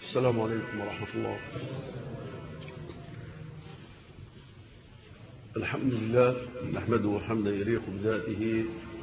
السلام عليكم ورحمة الله الحمد لله نحمده حمدا يليق بذاته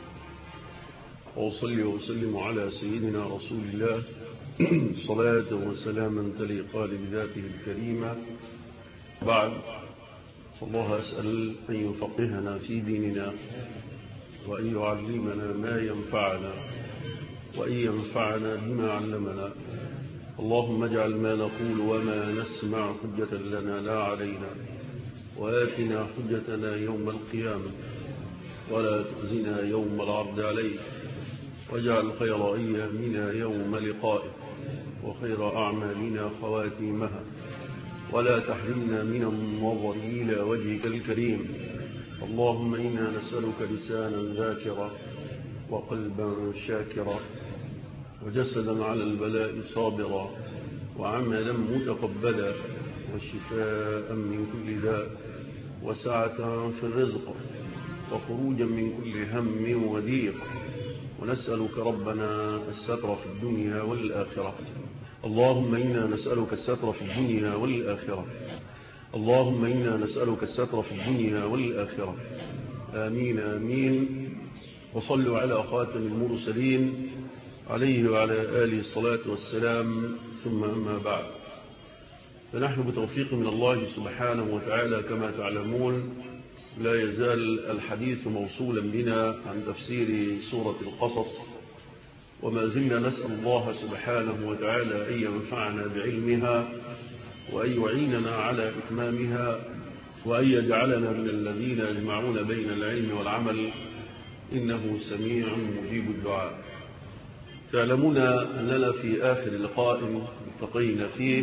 وأصلي وأسلم على سيدنا رسول الله صلاة وسلاما تليقان بذاته الكريمة بعد فالله أسأل أن يفقهنا في ديننا وأن يعلمنا ما ينفعنا وأن ينفعنا بما علمنا اللهم اجعل ما نقول وما نسمع حجة لنا لا علينا وآتنا حجتنا يوم القيامة ولا تخزنا يوم العرض عليك واجعل خير أيامنا يوم لقائك وخير أعمالنا خواتيمها ولا تحرمنا من النظر إلى وجهك الكريم اللهم إنا نسألك لسانا ذاكرا وقلبا شاكرا وجسدا على البلاء صابرا وعملا متقبلا وشفاء من كل داء وسعة في الرزق وخروجا من كل هم وضيق ونسألك ربنا الستر في الدنيا والآخرة اللهم إنا نسألك الستر في الدنيا والآخرة اللهم إنا نسألك الستر في الدنيا والآخرة آمين آمين وصلوا على خاتم المرسلين عليه وعلى آله الصلاة والسلام ثم أما بعد فنحن بتوفيق من الله سبحانه وتعالى كما تعلمون لا يزال الحديث موصولا بنا عن تفسير سورة القصص وما زلنا نسأل الله سبحانه وتعالى أن ينفعنا بعلمها وأن يعيننا على إتمامها وأن يجعلنا من الذين يجمعون بين العلم والعمل إنه سميع مجيب الدعاء تعلمون أننا في آخر لقاء التقينا فيه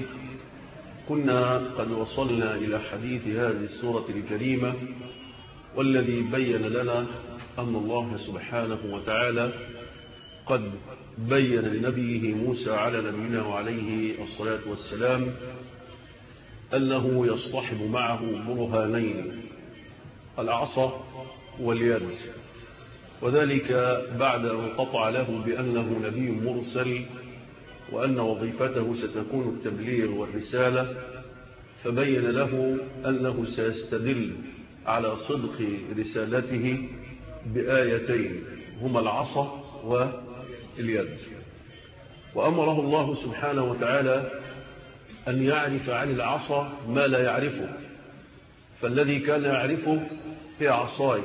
كنا قد وصلنا إلى حديث هذه السورة الكريمة والذي بين لنا أن الله سبحانه وتعالى قد بين لنبيه موسى على نبينا وعليه الصلاة والسلام أنه يصطحب معه برهانين العصا واليد وذلك بعد أن قطع له بأنه نبي مرسل وأن وظيفته ستكون التبليغ والرسالة فبين له أنه سيستدل على صدق رسالته بآيتين هما العصا واليد وأمره الله سبحانه وتعالى أن يعرف عن العصا ما لا يعرفه فالذي كان يعرفه هي عصاي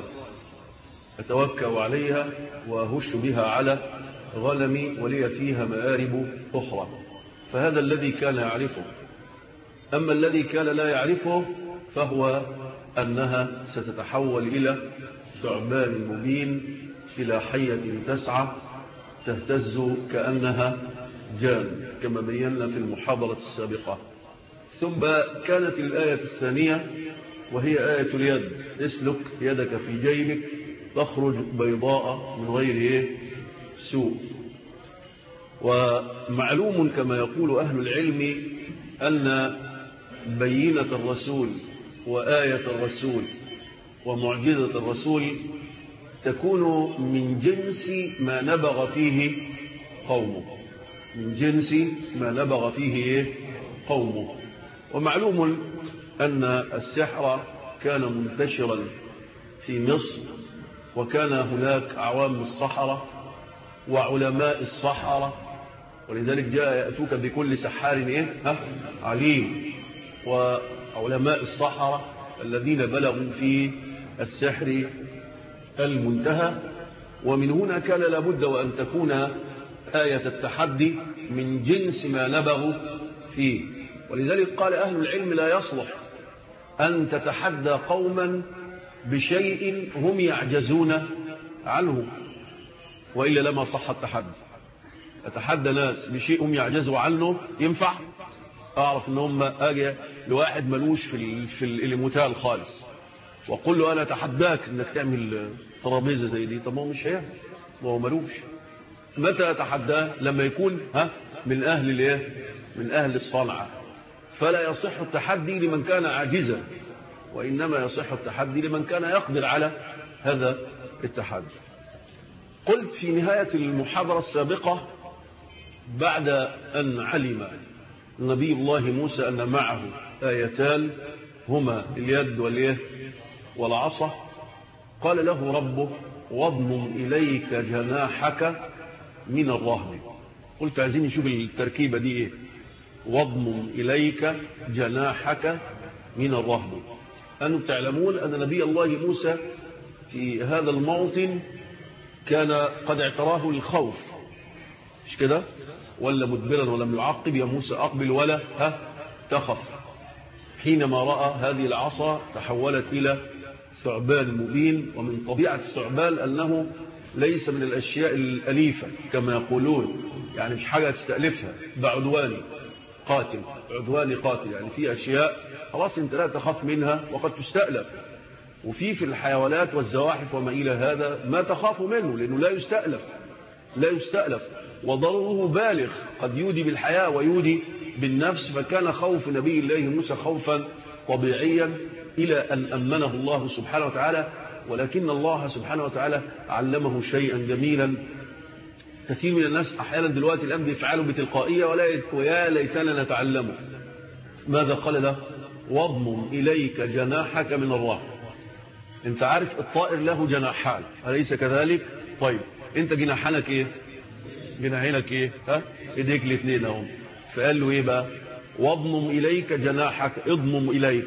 أتوكأ عليها وأهش بها على غنمي ولي فيها مآرب أخرى فهذا الذي كان يعرفه أما الذي كان لا يعرفه فهو أنها ستتحول إلى ثعبان مبين إلى حية تسعى تهتز كأنها جان كما بينا في المحاضرة السابقة ثم كانت الآية الثانية وهي آية اليد اسلك يدك في جيبك تخرج بيضاء من غير سوء ومعلوم كما يقول أهل العلم أن بينة الرسول وآية الرسول ومعجزة الرسول تكون من جنس ما نبغ فيه قومه من جنس ما نبغ فيه قومه ومعلوم أن السحر كان منتشرا في مصر وكان هناك أعوام الصحراء وعلماء الصحراء ولذلك جاء يأتوك بكل سحار إيه؟ ها؟ عليم وعلماء الصحراء الذين بلغوا في السحر المنتهى ومن هنا كان لابد وأن تكون آية التحدي من جنس ما نبغوا فيه ولذلك قال أهل العلم لا يصلح أن تتحدى قوما بشيء هم يعجزون عنه وإلا لما صح التحدي أتحدى ناس بشيء هم يعجزوا عنه ينفع أعرف أن هم أجي لواحد ملوش في, في الإليموتال خالص وقل له أنا أتحداك أنك تعمل ترابيزة زي دي طب ما هو مش هيعمل ما هو ملوش متى أتحداه لما يكون ها من أهل الايه من أهل الصنعة فلا يصح التحدي لمن كان عاجزا وإنما يصح التحدي لمن كان يقدر على هذا التحدي قلت في نهاية المحاضرة السابقة بعد أن علم نبي الله موسى أن معه آيتان هما اليد والإيه والعصا قال له ربه واضمم إليك جناحك من الرهب قلت عايزين نشوف التركيبة دي إيه واضمم إليك جناحك من الرهب أنتم تعلمون أن نبي الله موسى في هذا الموطن كان قد اعتراه الخوف مش كده ولا مدبرا ولم يعقب يا موسى أقبل ولا ها تخف حينما رأى هذه العصا تحولت إلى ثعبان مبين ومن طبيعة الثعبان أنه ليس من الأشياء الأليفة كما يقولون يعني مش حاجة تستألفها ده عدواني قاتل عدواني قاتل يعني في أشياء خلاص انت لا تخاف منها وقد تستألف وفي في الحيوانات والزواحف وما إلى هذا ما تخاف منه لأنه لا يستألف لا يستألف وضرره بالغ قد يودي بالحياة ويودي بالنفس فكان خوف نبي الله موسى خوفا طبيعيا إلى أن أمنه الله سبحانه وتعالى ولكن الله سبحانه وتعالى علمه شيئا جميلا كثير من الناس أحيانا دلوقتي الآن بيفعلوا بتلقائية ولا ويا ليتنا نتعلمه ماذا قال له واضمم إليك جناحك من الرهب انت عارف الطائر له جناحان أليس كذلك طيب انت جناحانك ايه جناحينك ايه ها ايديك الاثنين اهم فقال له ايه بقى واضمم اليك جناحك اضمم اليك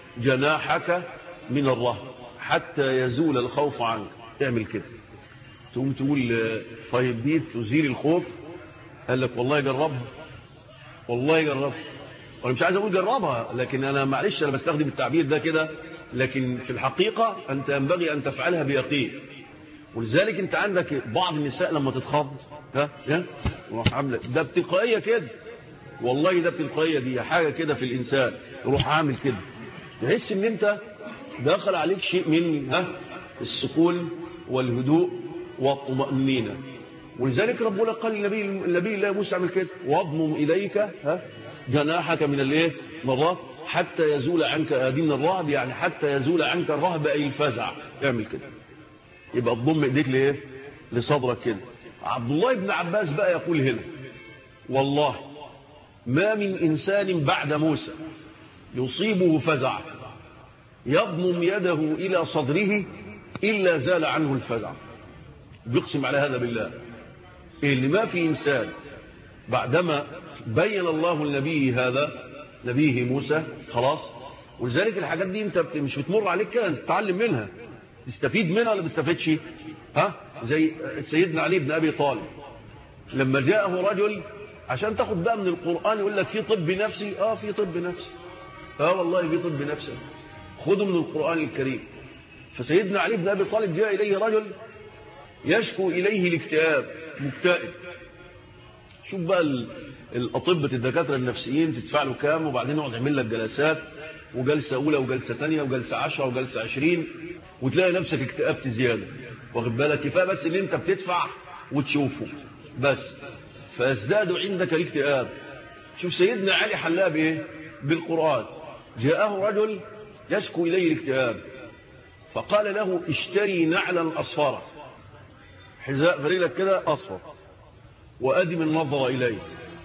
جناحك من الرهب حتى يزول الخوف عنك اعمل كده تقوم تقول طيب دي تزيل الخوف قال لك والله جربها والله جربها وانا مش عايز اقول جربها لكن انا معلش انا بستخدم التعبير ده كده لكن في الحقيقة انت ينبغي ان تفعلها بيقين ولذلك انت عندك بعض النساء لما تتخض ها ها روح عامله ده بتلقائيه كده والله ده بتلقائيه دي حاجه كده في الانسان روح عامل كده تحس ان انت دخل عليك شيء من ها السكون والهدوء والطمأنينة ولذلك ربنا قال للنبي النبي الله موسى اعمل كده واضمم اليك ها جناحك من الايه مرات حتى يزول عنك ادين الرعب يعني حتى يزول عنك الرهب اي الفزع اعمل كده يبقى تضم ايديك لايه لصدرك كده عبد الله بن عباس بقى يقول هنا والله ما من انسان بعد موسى يصيبه فزع يضمم يده الى صدره الا زال عنه الفزع بيقسم على هذا بالله اللي ما في انسان بعدما بين الله النبي هذا نبيه موسى خلاص ولذلك الحاجات دي انت مش بتمر عليك كده تتعلم منها تستفيد منها ولا بتستفيدش ها زي سيدنا علي بن ابي طالب لما جاءه رجل عشان تاخد بقى من القران يقول لك في طب نفسي اه في طب نفسي اه والله في طب نفسي خذوا من القران الكريم فسيدنا علي بن ابي طالب جاء اليه رجل يشكو اليه الاكتئاب مكتئب شوف بقى الاطباء الدكاتره النفسيين تدفع له كام وبعدين يقعد يعمل لك جلسات وجلسه اولى وجلسه ثانيه وجلسه 10 وجلسه 20 وتلاقي نفسك اكتئبت زياده واخد بالك كفايه بس اللي انت بتدفع وتشوفه بس فيزداد عندك الاكتئاب شوف سيدنا علي حلها بايه بالقران جاءه رجل يشكو اليه الاكتئاب فقال له اشتري نعلا اصفرا حذاء فريلك كده اصفر وادم النظر اليه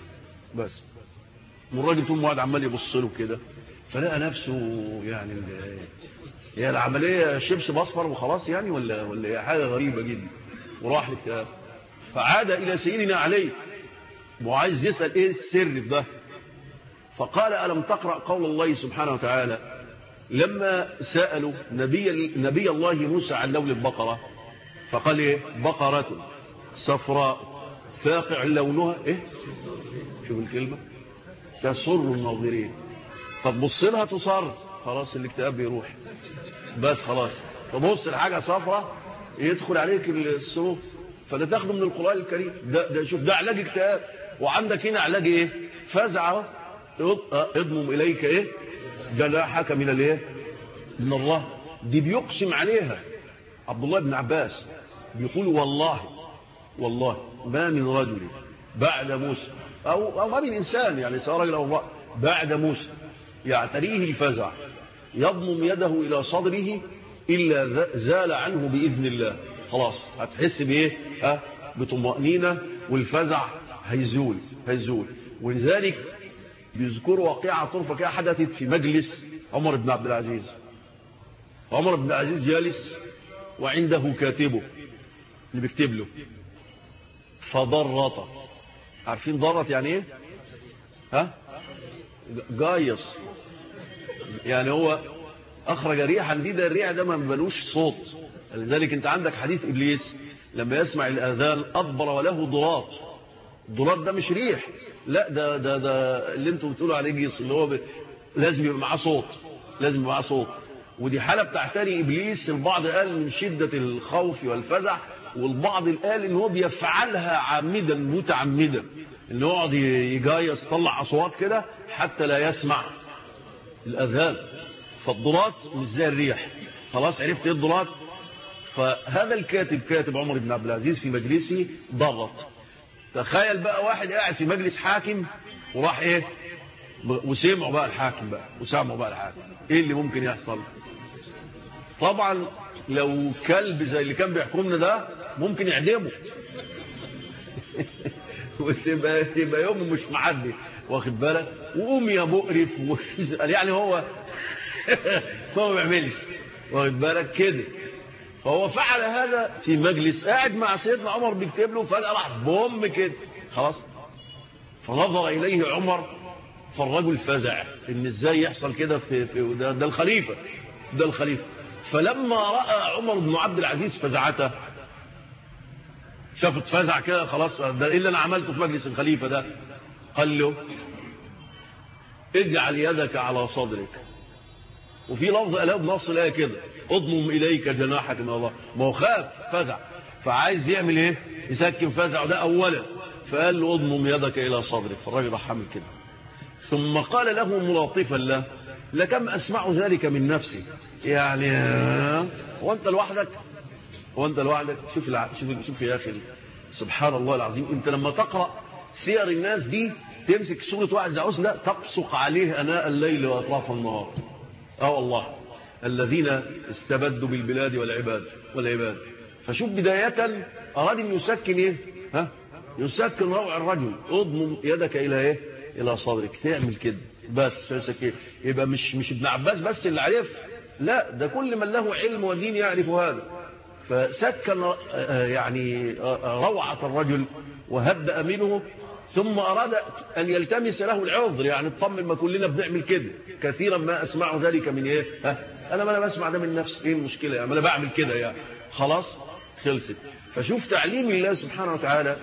بس والراجل طول ما قاعد عمال يبص له كده فلقى نفسه يعني هي العمليه شبس باصفر وخلاص يعني ولا ولا هي حاجه غريبه جدا وراح للكتاب فعاد الى سيدنا علي وعايز يسال ايه السر في ده فقال الم تقرا قول الله سبحانه وتعالى لما سالوا نبي نبي الله موسى عن لون البقره فقال ايه بقره صفراء فاقع لونها ايه شوف الكلمه تسر الناظرين فتبص لها تصر خلاص الاكتئاب بيروح بس خلاص تبص لحاجه صفرة يدخل عليك السرور فده تاخده من القران الكريم ده, ده شوف ده علاج اكتئاب وعندك هنا علاج ايه فزع اضمم اليك ايه جناحك من الايه من الله دي بيقسم عليها عبد الله بن عباس بيقول والله والله ما من رجل بعد موسى أو, أو ما من إنسان يعني سواء رجل أو امرأة بعد موسى يعتريه الفزع يضمم يده إلى صدره إلا زال عنه بإذن الله خلاص هتحس بإيه أه بطمأنينة والفزع هيزول هيزول ولذلك بيذكروا واقعة طرفة كده حدثت في مجلس عمر بن عبد العزيز عمر بن العزيز جالس وعنده كاتبه اللي بيكتب له فضرط عارفين ضرط يعني ايه ها جايص يعني هو اخرج ريحا دي ده الريح ده ما ملوش صوت لذلك انت عندك حديث ابليس لما يسمع الاذان ادبر وله ضراط الضراط ده مش ريح لا ده ده ده اللي انتوا بتقولوا عليه جيص اللي هو ب... لازم يبقى معاه صوت لازم يبقى معاه صوت ودي حاله بتعتري ابليس البعض قال من شده الخوف والفزع والبعض قال ان هو بيفعلها عامدا متعمدا ان هو يقعد يجايص يطلع اصوات كده حتى لا يسمع الاذان فالضراط مش زي الريح خلاص عرفت ايه الضراط فهذا الكاتب كاتب عمر بن عبد العزيز في مجلسه ضرت تخيل بقى واحد قاعد في مجلس حاكم وراح ايه وسمعوا بقى الحاكم بقى وسمعوا بقى الحاكم ايه اللي ممكن يحصل طبعا لو كلب زي اللي كان بيحكمنا ده ممكن يعدمه وتبقى يبقى يوم مش معدي واخد بالك وقوم يا مقرف يعني هو هو ما بيعملش واخد بالك كده فهو فعل هذا في مجلس قاعد مع سيدنا عمر بيكتب له فجأة راح بوم كده خلاص فنظر إليه عمر فالرجل فزع إن إزاي يحصل كده في, في ده, ده الخليفة ده الخليفة فلما رأى عمر بن عبد العزيز فزعته شافت فزع كده خلاص ده إيه اللي أنا عملته في مجلس الخليفة ده قال له اجعل يدك على صدرك وفي لفظ قالها بنص الايه كده اضمم اليك جناحك من الله ما هو خاف فزع فعايز يعمل ايه يسكن فزعه ده اولا فقال له اضمم يدك الى صدرك فالراجل راح عامل كده ثم قال له ملاطفا له لكم اسمع ذلك من نفسي يعني وانت لوحدك وانت لوحدك شوف الع... شوف شوف يا اخي سبحان الله العظيم انت لما تقرا سير الناس دي تمسك سوره واحد زعوس ده تبصق عليه اناء الليل واطراف النهار اه والله الذين استبدوا بالبلاد والعباد والعباد فشوف بداية أراد أن يسكن إيه ها يسكن روع الرجل اضمم يدك إلى إيه إلى صدرك تعمل كده بس إيه؟ يبقى مش مش ابن عباس بس اللي عرف لا ده كل من له علم ودين يعرف هذا فسكن يعني روعة الرجل وهدأ منه ثم أراد أن يلتمس له العذر يعني اطمن ما كلنا بنعمل كده كثيرا ما أسمع ذلك من إيه ها أنا ما أنا بسمع ده من نفسي إيه المشكلة يعني أنا بعمل كده يعني خلاص خلصت فشوف تعليم الله سبحانه وتعالى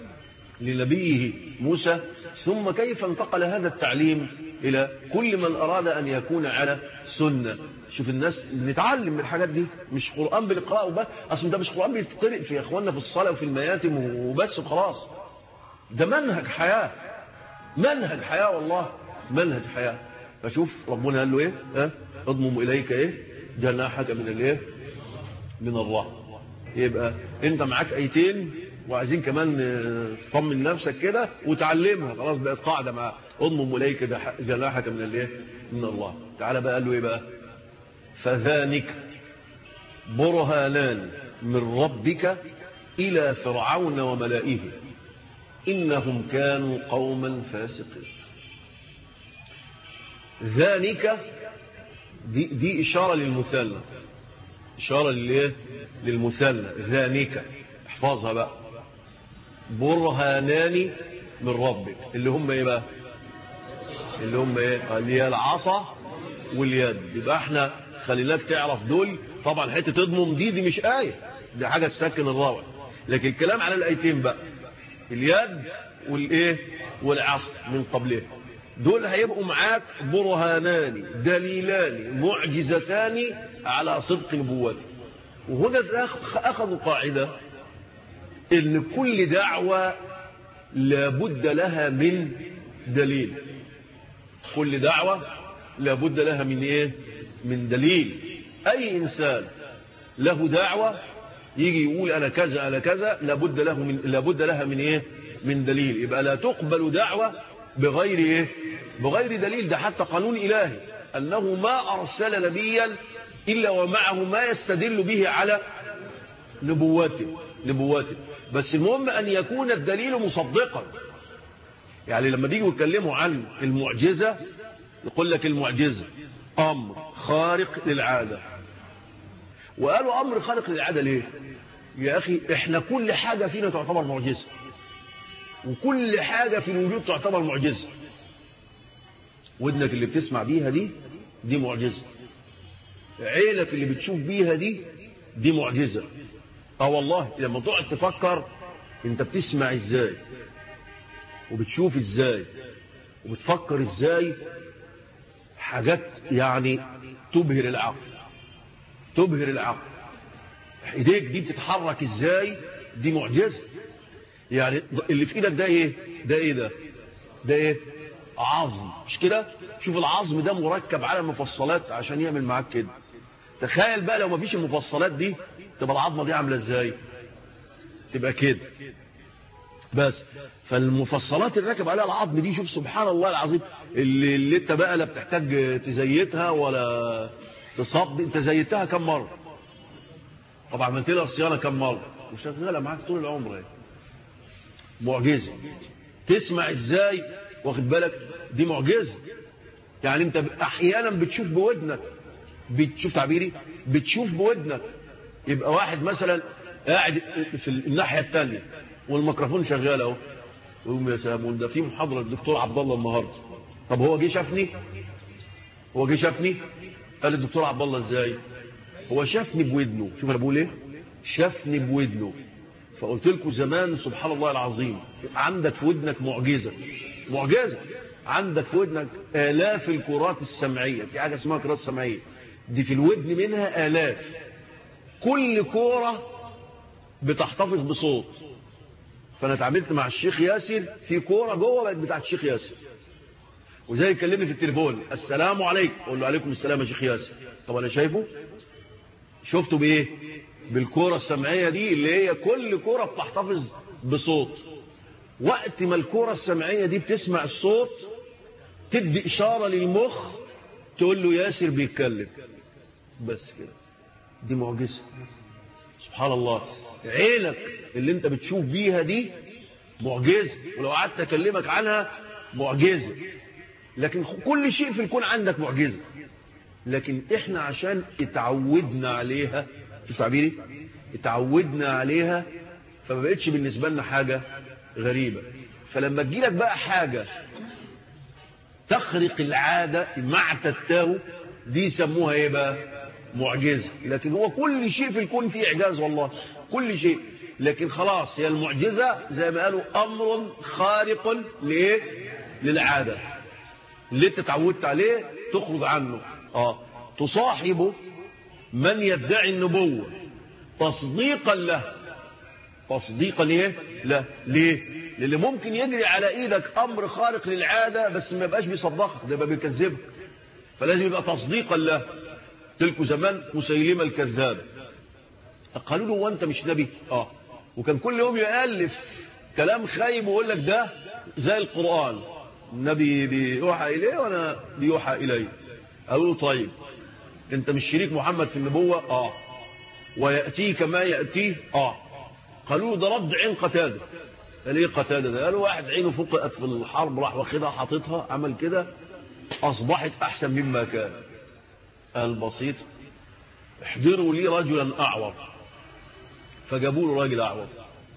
لنبيه موسى ثم كيف انتقل هذا التعليم إلى كل من أراد أن يكون على سنة شوف الناس نتعلم من الحاجات دي مش قرآن بنقرأه بس أصلا ده مش قرآن بيتقرأ في أخواننا في الصلاة وفي المياتم وبس وخلاص ده منهج حياة منهج حياة والله منهج حياة فشوف ربنا قال له ايه اه؟ اضمم اليك ايه جناحك من الايه من الله يبقى انت معاك ايتين وعايزين كمان تطمن نفسك كده وتعلمها خلاص بقت قاعده مع اضمم اليك جناحك من الايه من الله تعالى بقى قال له ايه بقى فذلك برهانان من ربك الى فرعون وملائه إنهم كانوا قوما فاسقين ذلك دي, دي إشارة للمثنى إشارة للإيه؟ للمثنى ذلك احفظها بقى برهانان من ربك اللي هم ايه بقى اللي هم ايه اللي هي العصا واليد يبقى احنا خليناك تعرف دول طبعا حته تضمم دي دي مش آية دي حاجة تسكن الروع لكن الكلام على الآيتين بقى اليد والايه والعصر من قبله دول هيبقوا معاك برهانان دليلان معجزتان على صدق نبوته وهنا أخذوا قاعدة إن كل دعوة لابد لها من دليل كل دعوة لابد لها من إيه من دليل أي إنسان له دعوة يجي يقول أنا كذا أنا كذا لابد له من لابد لها من إيه من دليل يبقى لا تقبل دعوة بغير إيه بغير دليل ده حتى قانون إلهي أنه ما أرسل نبيا إلا ومعه ما يستدل به على نبوته نبوته بس المهم أن يكون الدليل مصدقا يعني لما بيجوا يتكلموا عن المعجزة يقول لك المعجزة أمر خارق للعادة وقالوا أمر خارق للعادة ليه يا أخي إحنا كل حاجة فينا تعتبر معجزة وكل حاجة في الوجود تعتبر معجزة ودنك اللي بتسمع بيها دي دي معجزة عيلك اللي بتشوف بيها دي دي معجزة اه والله لما تقعد تفكر انت بتسمع ازاي وبتشوف ازاي وبتفكر ازاي حاجات يعني تبهر العقل تبهر العقل ايديك دي بتتحرك ازاي دي معجزة يعني اللي في ايدك ده ايه ده ايه ده ده ايه عظم مش كده شوف العظم ده مركب على المفصلات عشان يعمل معاك كده تخيل بقى لو ما فيش المفصلات دي تبقى العظمه دي عامله ازاي تبقى كده بس فالمفصلات اللي راكب عليها العظم دي شوف سبحان الله العظيم اللي, اللي انت بقى لا بتحتاج تزيتها ولا تصب انت زيتها كم مره طب عملت لها صيانه كم مره وشغاله معاك طول العمر اهي معجزه تسمع ازاي واخد بالك دي معجزه يعني انت احيانا بتشوف بودنك بتشوف تعبيري بتشوف بودنك يبقى واحد مثلا قاعد في الناحيه الثانيه والميكروفون شغال اهو يقول يا سلام ده في محاضره الدكتور عبد الله النهارده طب هو جه شافني هو جه شافني قال الدكتور عبد الله ازاي هو شافني بودنه شوف انا بقول ايه شافني بودنه فقلت لكم زمان سبحان الله العظيم عندك في ودنك معجزه معجزه عندك في ودنك آلاف الكرات السمعية في حاجة اسمها كرات سمعية دي في الودن منها آلاف كل كورة بتحتفظ بصوت فأنا اتعاملت مع الشيخ ياسر في كورة جوه بقت بتاعت الشيخ ياسر وزي يكلمني في التليفون السلام عليكم اقول له عليكم السلام يا شيخ ياسر طب انا شايفه شفته بايه بالكورة السمعية دي اللي هي كل كورة بتحتفظ بصوت وقت ما الكورة السمعية دي بتسمع الصوت تدي إشارة للمخ تقول له ياسر بيتكلم بس كده دي معجزة سبحان الله عينك اللي انت بتشوف بيها دي معجزة ولو قعدت اكلمك عنها معجزة لكن كل شيء في الكون عندك معجزة لكن احنا عشان اتعودنا عليها شوف تعبيري اتعودنا عليها فما بقتش بالنسبة لنا حاجة غريبة فلما تجيلك بقى حاجة تخرق العادة مع تتاه دي يسموها ايه بقى معجزة لكن هو كل شيء في الكون فيه اعجاز والله كل شيء لكن خلاص هي المعجزة زي ما قالوا امر خارق لايه للعادة اللي انت اتعودت عليه تخرج عنه اه تصاحب من يدعي النبوة تصديقا له تصديقا ايه لا ليه للي ممكن يجري على ايدك امر خارق للعاده بس ما يبقاش بيصدقك ده يبقى بيكذبك فلازم يبقى تصديقا له تلك زمان مسيلمه الكذاب قالوا له وانت مش نبي اه وكان كل يوم يالف كلام خايب ويقول لك ده زي القران النبي بيوحى اليه وانا بيوحى الي قالوا له طيب انت مش شريك محمد في النبوه اه وياتيك ما ياتيه اه قالوا له ده رد عين قتاده قال ايه قتاده ده قالوا واحد عينه فقئت في الحرب راح واخدها حاططها عمل كده اصبحت احسن مما كان قال بسيط احضروا لي رجلا اعور فجابوا له راجل اعور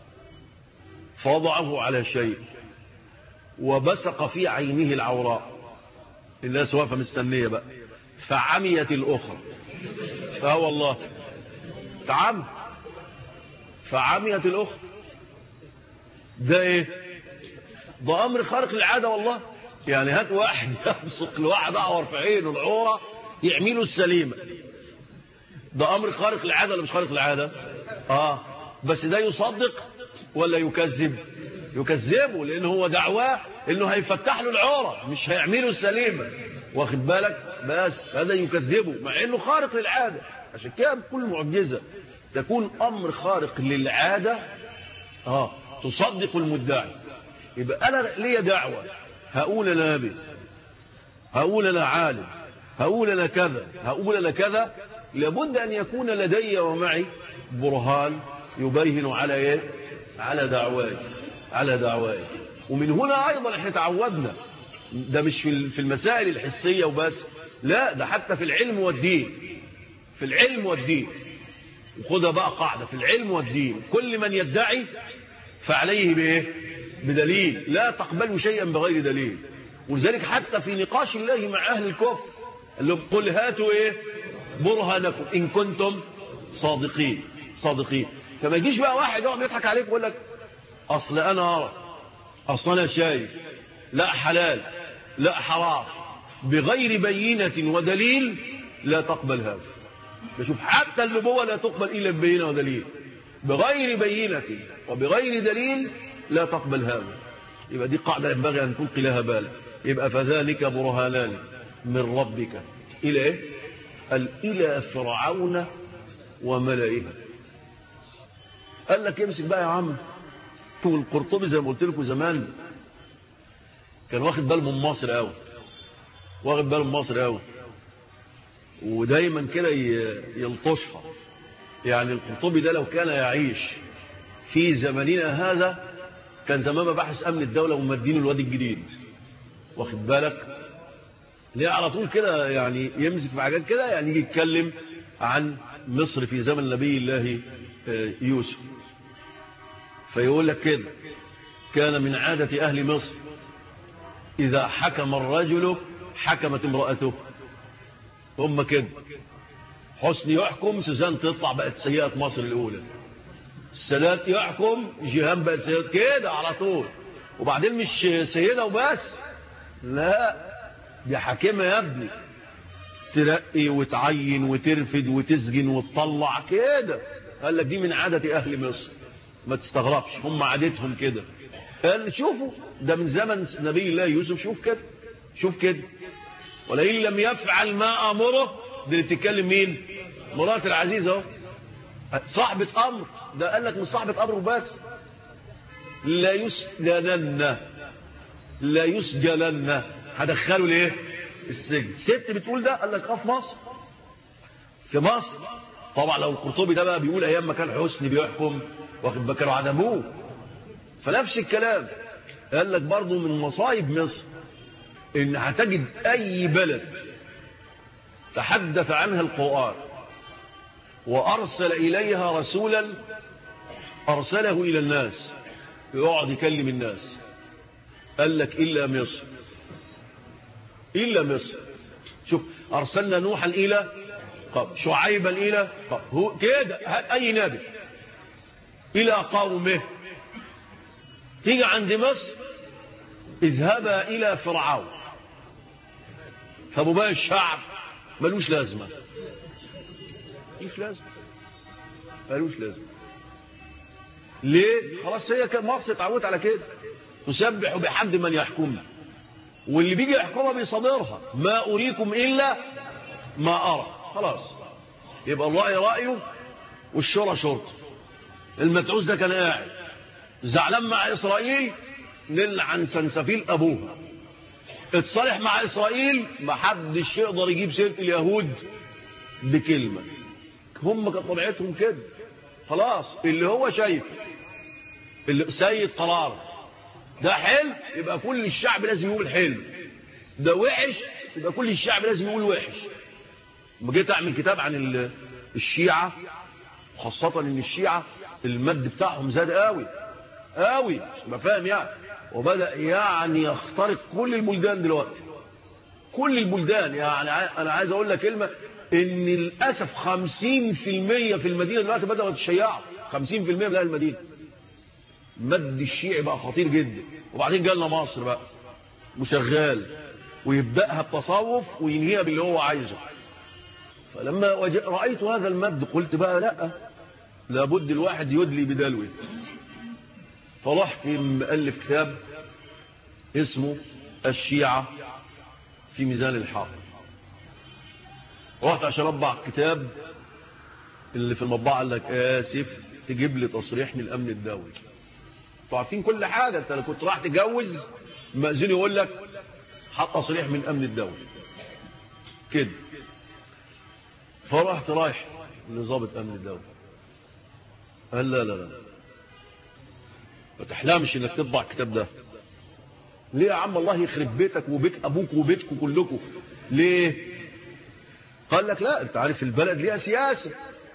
فوضعه على شيء وبسق في عينه العوراء الناس واقفه مستنيه بقى فعميت الاخرى فهو والله تعم فعميت الاخرى ده ايه ده امر خارق للعاده والله يعني هات واحد يبصق لواحد اعور في عينه العوره يعمله السليمه ده امر خارق للعاده ولا مش خارق للعاده اه بس ده يصدق ولا يكذب يكذبه لان هو دعواه انه هيفتح له العوره مش هيعمله السليمه واخد بالك بس هذا يكذبه مع انه خارق للعاده عشان كده بكل معجزه تكون امر خارق للعاده اه تصدق المدعي يبقى انا ليا دعوه هقول انا نبي هقول انا عالم هقول انا كذا هقول انا كذا لابد ان يكون لدي ومعي برهان يبرهن على ايه على دعواي على دعواي ومن هنا أيضا احنا تعودنا ده مش في المسائل الحسية وبس لا ده حتى في العلم والدين في العلم والدين وخدها بقى قاعدة في العلم والدين كل من يدعي فعليه بايه بدليل لا تقبلوا شيئا بغير دليل ولذلك حتى في نقاش الله مع أهل الكفر قال لهم قل هاتوا ايه برهانكم إن كنتم صادقين صادقين فما يجيش بقى واحد يقعد يضحك عليك ويقول لك أصل أنا أرى أصل أنا شايف لا حلال لا حرام بغير بينة ودليل لا تقبل هذا بشوف حتى النبوة لا تقبل إلا ببينة ودليل بغير بينة وبغير دليل لا تقبل هذا يبقى دي قاعدة ينبغي أن تلقي لها بالك يبقى فذلك برهانان من ربك إلى إيه؟ قال إلى فرعون وملئه قال لك امسك بقى يا عم طول القرطبي زي ما قلت لكم زمان كان واخد باله من مصر قوي واخد باله من مصر قوي ودايما كده يلطشها يعني القرطبي ده لو كان يعيش في زمننا هذا كان زمان مباحث امن الدوله ومدين الوادي الجديد واخد بالك ليه على طول كده يعني يمسك في حاجات كده يعني يجي يتكلم عن مصر في زمن نبي الله يوسف فيقول لك كده كان من عادة أهل مصر إذا حكم الرجل حكمت امرأته هم كده حسني يحكم سوزان تطلع بقت سيئة مصر الأولى السادات يحكم جيهان بقت سيئة كده على طول وبعدين مش سيدة وبس لا دي حاكمة يا ابني ترقي وتعين وترفد وتسجن وتطلع كده قال لك دي من عادة أهل مصر ما تستغربش هم عادتهم كده قال شوفوا ده من زمن نبي الله يوسف شوف كده شوف كده ولئن لم يفعل ما أمره ده اللي بتتكلم مين مرات العزيز اهو صاحبة أمر ده قال لك مش صاحبة أمر بس لا يسجنن لا يسجنن هدخله ليه السجن ست بتقول ده قال لك اه في مصر في مصر طبعا لو القرطبي ده بقى بيقول ايام ما كان حسني بيحكم واخد بالك كانوا عدموه فنفس الكلام قال لك برضه من مصايب مصر ان هتجد اي بلد تحدث عنها القرآن وارسل اليها رسولا ارسله الى الناس يقعد يكلم الناس قال لك الا مصر الا مصر شوف ارسلنا نوحا الى طب شعيبا الى طب هو كده اي نبي الى قومه تيجي عند مصر اذهبا الى فرعون فابو بقى الشعب ملوش لازمه ملوش لازمه ملوش لازمه ليه خلاص هي كان مصر اتعودت على كده تسبح بحمد من يحكمها واللي بيجي يحكمها بيصادرها ما اريكم الا ما ارى خلاص يبقى الرأي رأيه والشورى شرطه المتعوز ده كان قاعد زعلان مع إسرائيل نلعن سنسفيل أبوها اتصالح مع إسرائيل ما حدش يقدر يجيب سيرة اليهود بكلمة هم كانت طبيعتهم كده خلاص اللي هو شايف اللي سيد قرار ده حلو يبقى كل الشعب لازم يقول حلو ده وحش يبقى كل الشعب لازم يقول وحش لما جيت اعمل كتاب عن الشيعة خاصة ان الشيعة المد بتاعهم زاد قوي قوي ما فاهم يعني وبدأ يعني يخترق كل البلدان دلوقتي كل البلدان يعني انا عايز اقول لك كلمة ان للأسف خمسين في المية في المدينة دلوقتي بدأوا يتشيعوا خمسين في المية من اهل المدينة مد الشيعي بقى خطير جدا وبعدين جالنا مصر بقى وشغال ويبدأها بتصوف وينهيها باللي هو عايزه فلما رأيت هذا المد قلت بقى لا لابد الواحد يدلي بدلوه فرحت مؤلف كتاب اسمه الشيعة في ميزان الحق رحت عشان اطبع الكتاب اللي في المطبعة قال لك آسف تجيب لي تصريح من الأمن الدولي انتوا عارفين كل حاجة انت لو كنت راح تجوز المأذون يقول لك حط تصريح من الأمن الدولي كده فرحت رايح لضابط امن الدوله قال لا لا لا ما تحلمش انك تطبع الكتاب ده ليه يا عم الله يخرب بيتك وبيت ابوك وبيتكم كلكم ليه قال لك لا انت عارف البلد ليها سياسة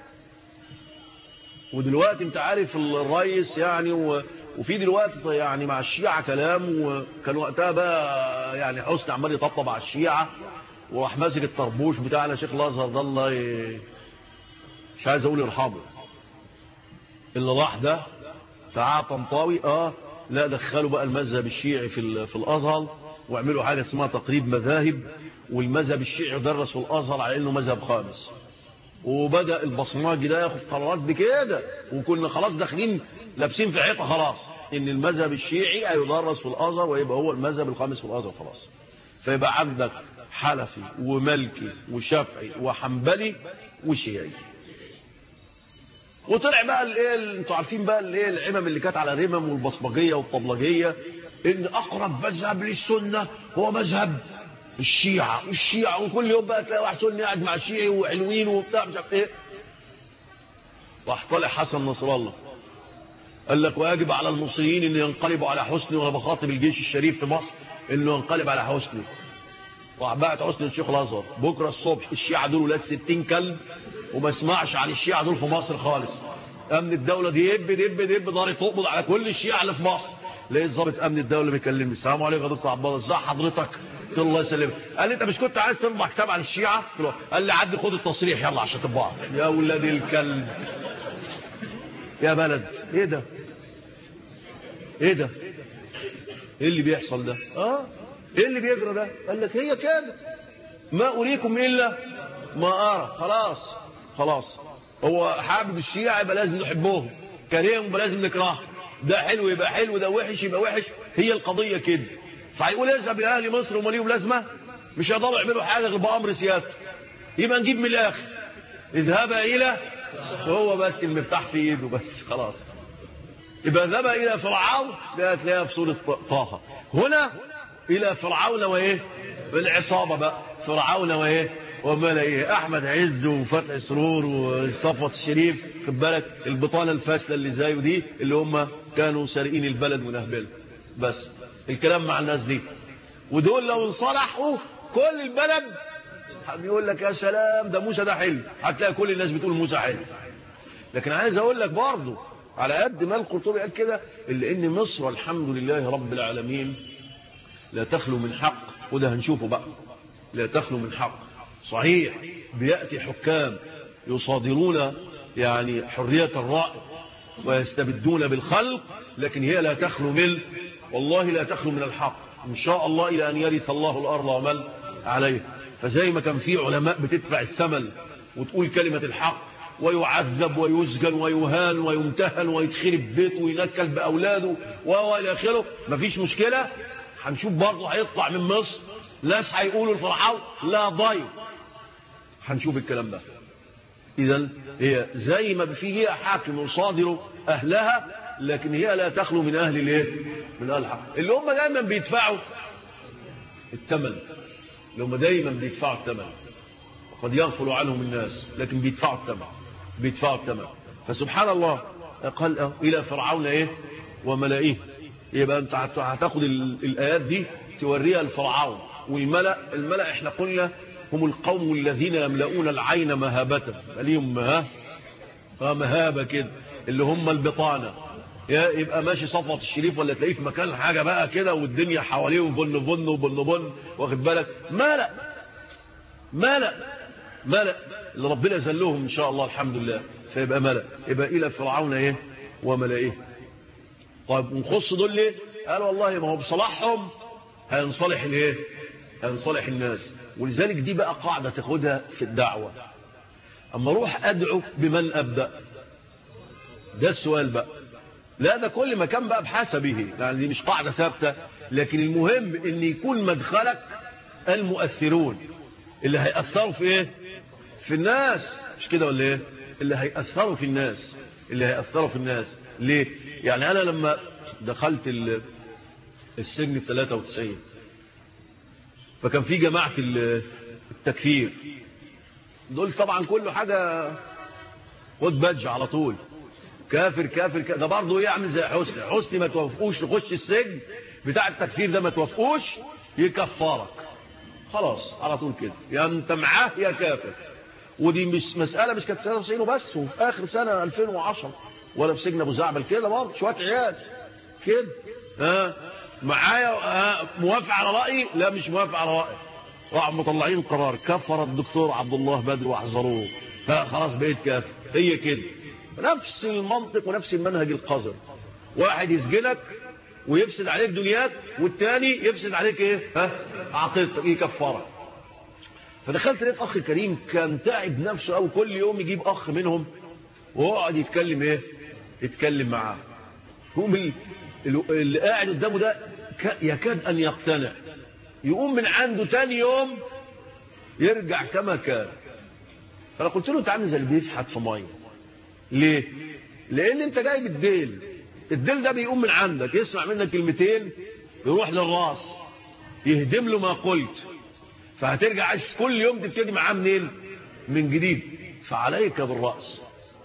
ودلوقتي انت عارف الرئيس يعني و... وفي دلوقتي يعني مع الشيعة كلام وكان وقتها بقى يعني حسني عمال يطبطب على الشيعة وراح ماسك الطربوش بتاعنا شيخ الازهر ده الله ي... مش عايز اقول يرحمه اللي راح ده تعالى طنطاوي اه لا دخلوا بقى المذهب الشيعي في في الازهر واعملوا حاجه اسمها تقريب مذاهب والمذهب الشيعي يدرس في الازهر على انه مذهب خامس وبدا البصماجي ده ياخد قرارات بكده وكنا خلاص داخلين لابسين في حيطه خلاص ان المذهب الشيعي هيدرس في الازهر ويبقى هو المذهب الخامس في الازهر خلاص فيبقى عندك حنفي وملكي وشافعي وحنبلي وشيعي وطلع بقى الايه انتوا عارفين بقى الايه العمم اللي كانت على الرمم والبصمجيه والطبلجيه ان اقرب مذهب للسنه هو مذهب الشيعة والشيعة وكل يوم بقى تلاقي واحد سني قاعد مع الشيعي وحلوين وبتاع مش عارف ايه راح طالع حسن نصر الله قال لك ويجب على المصريين ان ينقلبوا على حسني وانا بخاطب الجيش الشريف في مصر انه ينقلب على حسني راح بعت حسني الشيخ الازهر بكره الصبح الشيعة دول ولاد 60 كلب وما اسمعش عن الشيعة دول في مصر خالص امن الدولة دي دب دب دب داري تقبض على كل الشيعة اللي في مصر لقيت ضابط امن الدولة بيكلمني السلام عليكم يا دكتور عبد الله ازي حضرتك قلت له الله يسلمك قال لي انت مش كنت عايز تطبع كتاب عن الشيعة قلت له قال لي عدي خد التصريح يلا عشان تطبعه يا ولاد الكلب يا بلد ايه ده ايه ده ايه اللي بيحصل ده اه ايه اللي بيجرى ده قال لك هي كده ما اريكم الا ما ارى خلاص خلاص هو حابب الشيعة يبقى لازم نحبهم كريم يبقى لازم نكرهه ده حلو يبقى حلو ده وحش يبقى وحش هي القضية كده فهيقول اذهب الى اهل مصر وما ليهم لازمه مش هيقدروا يعملوا حاجه غير بامر سيادته يبقى نجيب من الاخر اذهب الى وهو بس المفتاح في ايده بس خلاص يبقى ذهب الى فرعون لا تلاقيها في سوره طه هنا الى فرعون وايه العصابه بقى فرعون وايه وملائيه احمد عز وفتح سرور وصفوت الشريف خد بالك البطانه الفاسده اللي زيه دي اللي هم كانوا سارقين البلد ونهبلها بس الكلام مع الناس دي ودول لو انصلحوا كل البلد بيقول لك يا سلام ده موسى ده حلو هتلاقي كل الناس بتقول موسى حلو لكن عايز اقول لك برضه على قد ما القرطبي قال كده الا ان مصر الحمد لله رب العالمين لا تخلو من حق وده هنشوفه بقى لا تخلو من حق صحيح بياتي حكام يصادرون يعني حريه الراي ويستبدون بالخلق لكن هي لا تخلو من والله لا تخلو من الحق إن شاء الله إلى أن يرث الله الأرض ومن عليه فزي ما كان في علماء بتدفع الثمن وتقول كلمة الحق ويعذب ويسجن ويهان ويمتهن ويتخرب بيته وينكل بأولاده وإلى آخره مفيش مشكلة هنشوف برضه هيطلع من مصر ناس هيقولوا الفرحاو لا ضير هنشوف الكلام ده إذا هي زي ما في هي حاكم يصادر أهلها لكن هي لا تخلو من أهل الايه من أهل الحق اللي هم دايما بيدفعوا الثمن اللي هم دايما بيدفعوا الثمن وقد يغفل عنهم الناس لكن بيدفعوا الثمن بيدفعوا الثمن فسبحان الله قال إلى فرعون إيه وملائه يبقى أنت هتاخد الآيات دي توريها لفرعون والملأ الملأ احنا قلنا هم القوم الذين يملؤون العين مهابة ليهم ها مهابة كده اللي هم البطانة يبقى ماشي صفوة الشريف ولا تلاقيه في مكان حاجة بقى كده والدنيا حواليه وبن بن وبن بن واخد بالك ملأ ملأ ملأ اللي ربنا زلهم ان شاء الله الحمد لله فيبقى ملأ يبقى الى فرعون ايه وملائه طيب ونخص دول ليه قال والله ما هو بصلاحهم هينصلح الايه هينصلح الناس ولذلك دي بقى قاعدة تاخدها في الدعوة اما اروح ادعو بمن ابدأ ده السؤال بقى لا ده كل مكان بقى بحسبه يعني دي مش قاعدة ثابتة لكن المهم ان يكون مدخلك المؤثرون اللي هيأثروا في ايه في الناس مش كده ولا ايه اللي هيأثروا في الناس اللي هيأثروا في الناس ليه يعني انا لما دخلت السجن في 93 فكان في جماعة التكفير دول طبعا كله حاجة خد بادج على طول كافر كافر, كافر ده برضه يعمل زي حسني حسني ما توافقوش نخش السجن بتاع التكفير ده ما توافقوش يكفرك خلاص على طول كده يا انت معاه يا كافر ودي مش مسألة مش كانت في 93 وبس وفي آخر سنة 2010 ولا في سجن أبو زعبل كده برضه شوية عيال كده ها معايا ها موافق على رأيي لا مش موافق على رأيي راحوا مطلعين قرار كفر الدكتور عبد الله بدر واحذروه ها خلاص بقيت كافر هي كده نفس المنطق ونفس المنهج القذر واحد يسجنك ويفسد عليك دنياك والتاني يفسد عليك ايه ها عقيدتك يكفرك فدخلت لقيت اخ كريم كان تعب نفسه او كل يوم يجيب اخ منهم ويقعد يتكلم ايه يتكلم معاه يقوم اللي قاعد قدامه ده يكاد ان يقتنع يقوم من عنده تاني يوم يرجع كما كان فانا قلت له انت عامل زي اللي بيفحت في ميه ليه لان انت جايب الديل الديل ده بيقوم من عندك يسمع منك كلمتين يروح للراس يهدم له ما قلت فهترجع عايز كل يوم تبتدي معاه منين من جديد فعليك بالرأس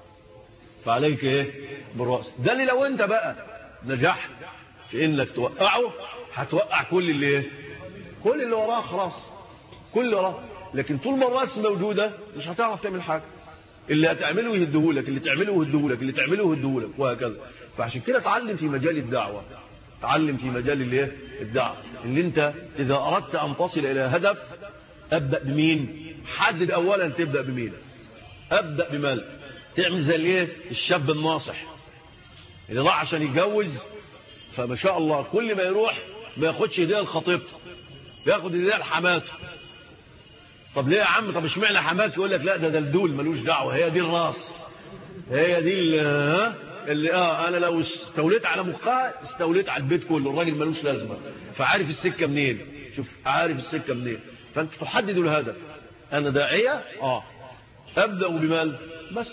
فعليك ايه بالرأس ده اللي لو انت بقى نجحت في انك توقعه هتوقع كل اللي ايه كل اللي وراه خلاص كل اللي وراه لكن طول ما الراس موجوده مش هتعرف تعمل حاجه اللي هتعمله يهدهولك اللي تعمله يهدهولك اللي تعمله يهدهولك وهكذا فعشان كده اتعلم في مجال الدعوه تعلم في مجال الايه الدعوه ان انت اذا اردت ان تصل الى هدف ابدا بمين حدد اولا تبدا بمين ابدا بمال تعمل زي الايه الشاب الناصح اللي راح عشان يتجوز فما شاء الله كل ما يروح ما ياخدش هديه لخطيبته ياخد هديه لحماته طب ليه يا عم طب اشمعنى حماته يقول لك لا ده دلدول ملوش دعوه هي دي الراس هي دي اللي, اللي اه انا لو استوليت على مخها استوليت على البيت كله الراجل ملوش لازمه فعارف السكه منين شوف عارف السكه منين فانت تحدد الهدف انا داعيه اه ابدا بمال بس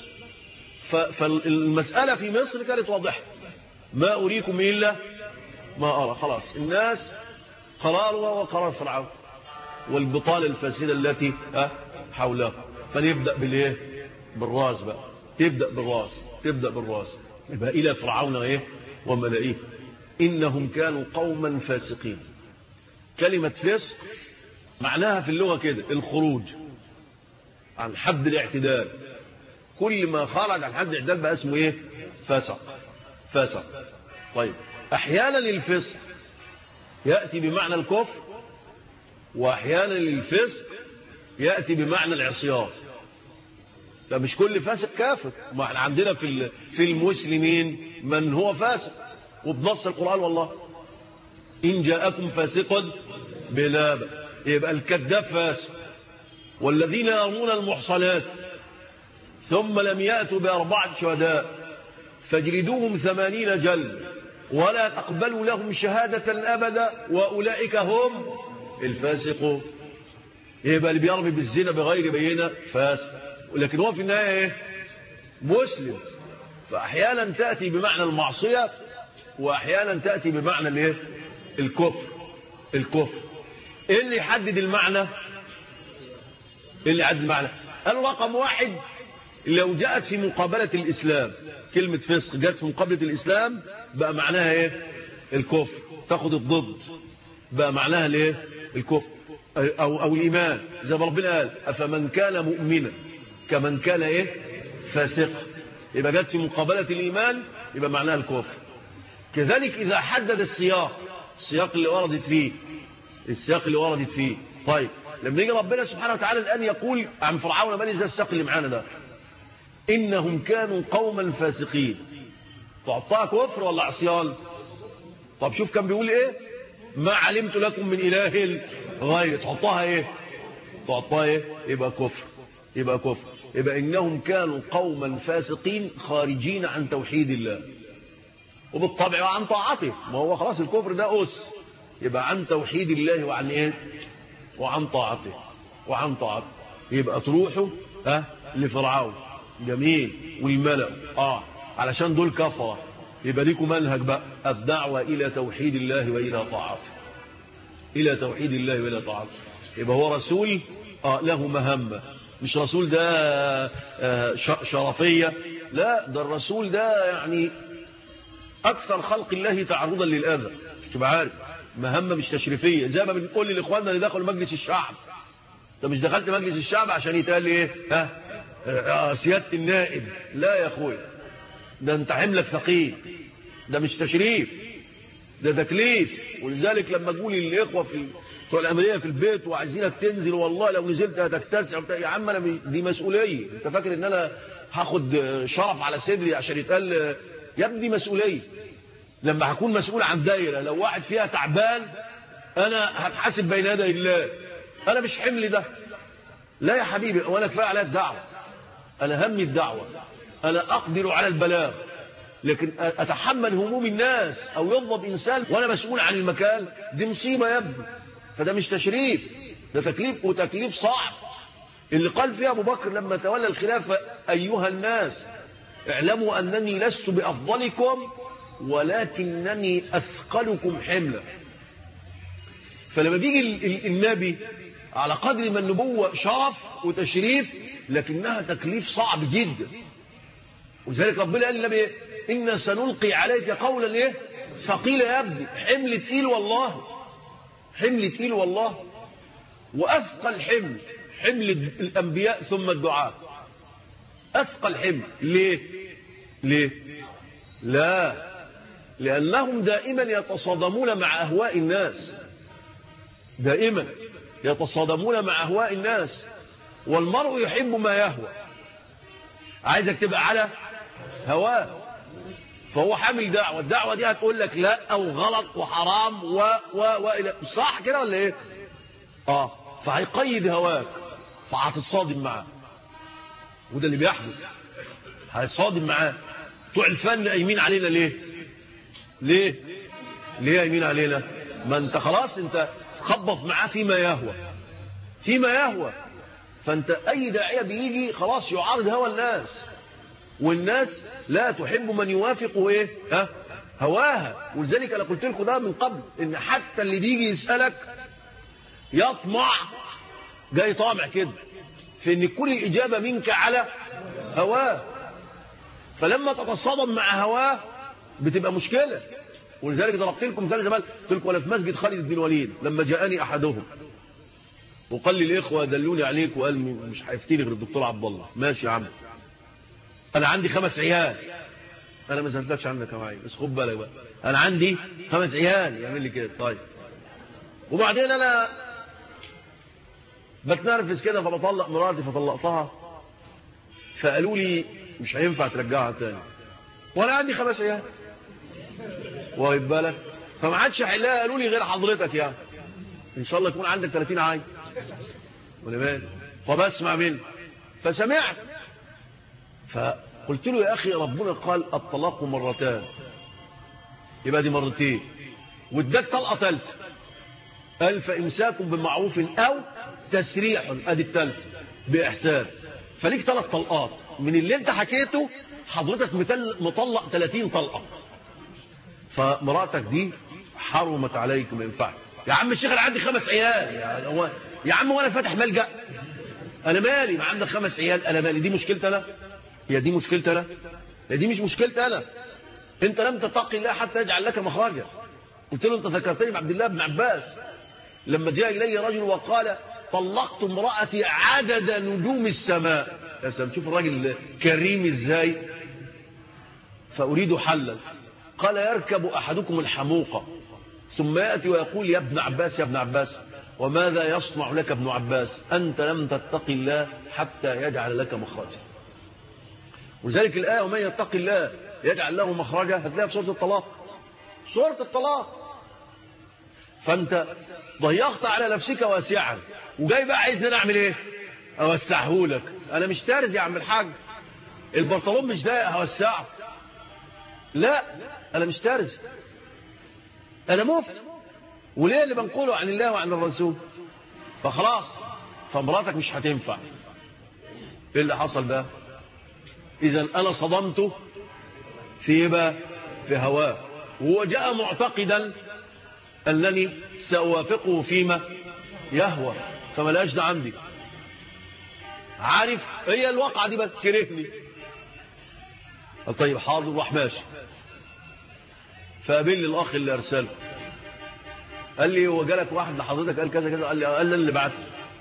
فالمساله في مصر كانت واضحه ما اريكم الا ما ارى خلاص الناس قرارها وقرار فرعون والبطاله الفاسده التي حولها فنبدا بالايه بالراس بقى تبدا بالراس تبدا بالراس يبقى الى فرعون ايه وملئه انهم كانوا قوما فاسقين كلمه فسق معناها في اللغة كده الخروج عن حد الاعتدال كل ما خرج عن حد الاعتدال بقى اسمه ايه فسق فسق طيب احيانا الفسق يأتي بمعنى الكفر واحيانا الفسق يأتي بمعنى العصيان فمش كل فاسق كافر ما احنا عندنا في في المسلمين من هو فاسق وبنص القرآن والله إن جاءكم فاسق بنابأ يبقى الكذاب فاسق والذين يرمون المحصنات ثم لم يأتوا بأربعة شهداء فاجلدوهم ثمانين جلد ولا تقبلوا لهم شهادة أبدا وأولئك هم الفاسقون يبقى اللي بيرمي بالزنا بغير بينة فاسق ولكن هو في النهاية ايه مسلم فأحيانا تأتي بمعنى المعصية وأحيانا تأتي بمعنى الايه الكفر الكفر ايه اللي يحدد المعنى ايه اللي يحدد المعنى قالوا رقم واحد لو جاءت في مقابلة الإسلام كلمة فسق جاءت في مقابلة الإسلام بقى معناها ايه الكفر تاخد الضد بقى معناها الايه الكفر أو, أو الإيمان زي ما ربنا قال أفمن كان مؤمنا كمن كان ايه فاسق يبقى جاءت في مقابلة الإيمان يبقى معناها الكفر كذلك إذا حدد السياق السياق اللي وردت فيه السياق اللي وردت فيه طيب لما يجي ربنا سبحانه وتعالى الآن يقول عن فرعون مالي زي السياق اللي معانا ده إنهم كانوا قوما فاسقين تعطاها كفر ولا عصيان طب شوف كان بيقول ايه ما علمت لكم من إله غير تحطها ايه تعطاها ايه يبقى كفر يبقى كفر يبقى إنهم كانوا قوما فاسقين خارجين عن توحيد الله وبالطبع وعن طاعته ما هو خلاص الكفر ده أس يبقى عن توحيد الله وعن ايه وعن طاعته وعن طاعته يبقى تروحوا ها لفرعون جميل والملأ اه علشان دول كفرة يبقى ليكم منهج بقى الدعوة إلى توحيد الله وإلى طاعته إلى توحيد الله وإلى طاعته يبقى هو رسول آه له مهمة مش رسول ده آه شرفية لا ده الرسول ده يعني أكثر خلق الله تعرضا للأذى مش تبقى عارف مهمة مش تشريفية زي ما بنقول لإخواننا اللي دخلوا مجلس الشعب انت مش دخلت مجلس الشعب عشان يتقال لي ايه ها آه سيادة النائب لا يا اخويا ده انت حملك ثقيل ده مش تشريف ده تكليف ولذلك لما تقولي للاخوه في بتوع الامريه في البيت وعايزينك تنزل والله لو نزلت هتكتسع يا عم انا دي مسؤوليه انت فاكر ان انا هاخد شرف على صدري عشان يتقال يا ابني دي مسؤوليه لما هكون مسؤول عن دايره لو واحد فيها تعبان انا هتحاسب بين يدي الله انا مش حمل ده لا يا حبيبي وانا كفايه عليا الدعوه انا همي الدعوه انا اقدر على البلاغ لكن اتحمل هموم الناس او يضرب انسان وانا مسؤول عن المكان دي مصيبه يا ابني فده مش تشريف ده تكليف وتكليف صعب اللي قال فيها ابو بكر لما تولى الخلافه ايها الناس اعلموا انني لست بافضلكم ولكنني اثقلكم حملا فلما بيجي النبي على قدر ما النبوة شرف وتشريف لكنها تكليف صعب جدا وذلك ربنا قال للنبي إن سنلقي عليك قولا إيه ثقيل يا ابني حمل تقيل والله حمل تقيل والله وأثقل حمل حمل الأنبياء ثم الدعاء أثقل حمل ليه ليه لا لأنهم دائما يتصادمون مع أهواء الناس دائما يتصادمون مع أهواء الناس والمرء يحب ما يهوى عايزك تبقى على هواه فهو حامل دعوة الدعوة دي هتقول لك لا أو غلط وحرام و و و إلى صح كده ولا إيه آه فهيقيد هواك فهتتصادم معاه وده اللي بيحدث هيصادم معاه بتوع الفن قايمين علينا ليه ليه ليه قايمين علينا ما انت خلاص انت تخبط معاه فيما يهوى فيما يهوى فانت اي داعيه بيجي خلاص يعارض هوى الناس والناس لا تحب من يوافق ايه ها هواها ولذلك انا قلت لكم ده من قبل ان حتى اللي بيجي يسالك يطمع جاي طامع كده في ان كل الاجابه منك على هواه فلما تتصادم مع هواه بتبقى مشكله ولذلك ضربت لكم مثال زمان قلت لكم ولا في مسجد خالد بن الوليد لما جاءني احدهم وقال لي الاخوه دلوني عليك وقال مش هيفتيني غير الدكتور عبد الله ماشي يا عم انا عندي خمس عيال انا ما سالتكش عنك يا معين بس خد بالك بقى انا عندي خمس عيال يعمل لي كده طيب وبعدين انا بتنرفز كده فبطلق مراتي فطلقتها فقالوا لي مش هينفع ترجعها تاني وانا عندي خمس عيال واخد بالك فما عادش حلها قالوا لي غير حضرتك يعني ان شاء الله يكون عندك 30 عين ولا بالك فبسمع منه فسمعت فقلت له يا اخي ربنا قال الطلاق مرتان يبقى دي مرتين واداك طلقه ثالثه قال فامساك بمعروف او تسريح ادي الثالثه باحسان فليك ثلاث طلقات من اللي انت حكيته حضرتك مطلق 30 طلقه فمراتك دي حرمت عليك ما ينفعش يا عم الشيخ انا عندي خمس عيال يا, هو يا عم وانا فاتح ملجا انا مالي ما عندك خمس عيال انا مالي دي مشكلتي انا هي دي مشكلتي انا هي دي مش مشكلتي انا انت لم تتقي الله حتى يجعل لك مخرجا قلت له انت ذكرتني بعبد الله بن عباس لما جاء الي رجل وقال طلقت امرأتي عدد نجوم السماء يا سلام شوف الراجل كريم ازاي فاريد حلا قال يركب احدكم الحموقه ثم ياتي ويقول يا ابن عباس يا ابن عباس وماذا يصنع لك ابن عباس انت لم تتق الله حتى يجعل لك مخرجا وذلك الايه ومن يتق الله يجعل له مخرجا هتلاقيها في سوره الطلاق سوره الطلاق فانت ضيقت على نفسك واسعا وجاي بقى عايزني انا اعمل ايه اوسعه لك انا مش تارز يا عم الحاج البنطلون مش ضايق هوسعه لا انا مش تارز انا مفت وليه اللي بنقوله عن الله وعن الرسول فخلاص فمراتك مش هتنفع ايه اللي حصل بقى اذا انا صدمته في بقى في هواه وهو جاء معتقدا انني سأوافقه فيما يهوى فما لاش ده عندي عارف هي الواقعة دي بتكرهني قال طيب حاضر راح ماشي فقابل لي الاخ اللي ارسله قال لي هو جالك واحد لحضرتك قال كذا كذا قال لي قال لي اللي بعت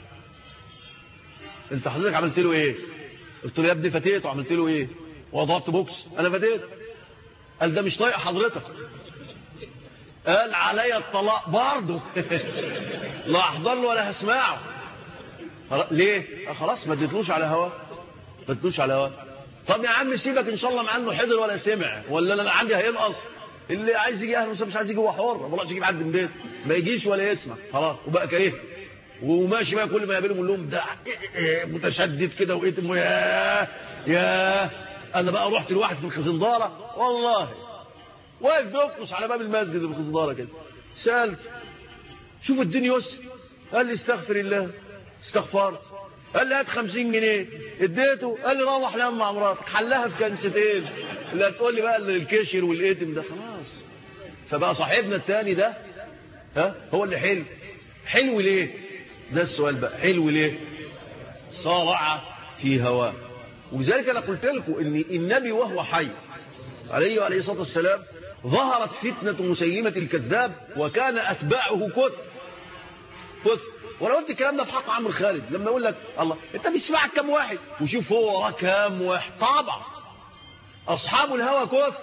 انت حضرتك عملت له ايه قلت له يا ابني فتيت وعملت له ايه وضربت بوكس انا فتيت قال ده مش طايق حضرتك قال عليا الطلاق برضه لا احضر له ولا هسمعه ليه خلاص ما اديتلوش على هوا ما اديتلوش على هوا طب يا عم سيبك ان شاء الله مع انه حضر ولا سمع ولا انا عندي هينقص اللي عايز يجي اهله مش عايز يجي هو حر ما بقولش يجيب حد من بيت ما يجيش ولا يسمع خلاص وبقى كاره وماشي بقى كل ما يقابلهم يقول لهم ده متشدد كده وقيتم يا يا انا بقى رحت لواحد في الخزنداره والله واقف بيقص على باب المسجد في الخزنداره كده سالت شوف الدنيا يسر قال لي استغفر الله استغفرت قال لي هات 50 جنيه اديته قال لي روح نام مع مراتك حلها في كنستين لا تقول لي بقى الكشر والايتم ده خلاص فبقى صاحبنا الثاني ده ها هو اللي حلو حلو ليه ده السؤال بقى حلو ليه صارع في هواه ولذلك انا قلت لكم ان النبي وهو حي عليه وعليه الصلاه والسلام ظهرت فتنه مسيلمه الكذاب وكان اتباعه كثر كثر ولو قلت الكلام ده في حق عمرو خالد لما يقول لك الله انت بتسمعك كم واحد وشوف هو وراه كام واحد طبعا اصحاب الهوى كثر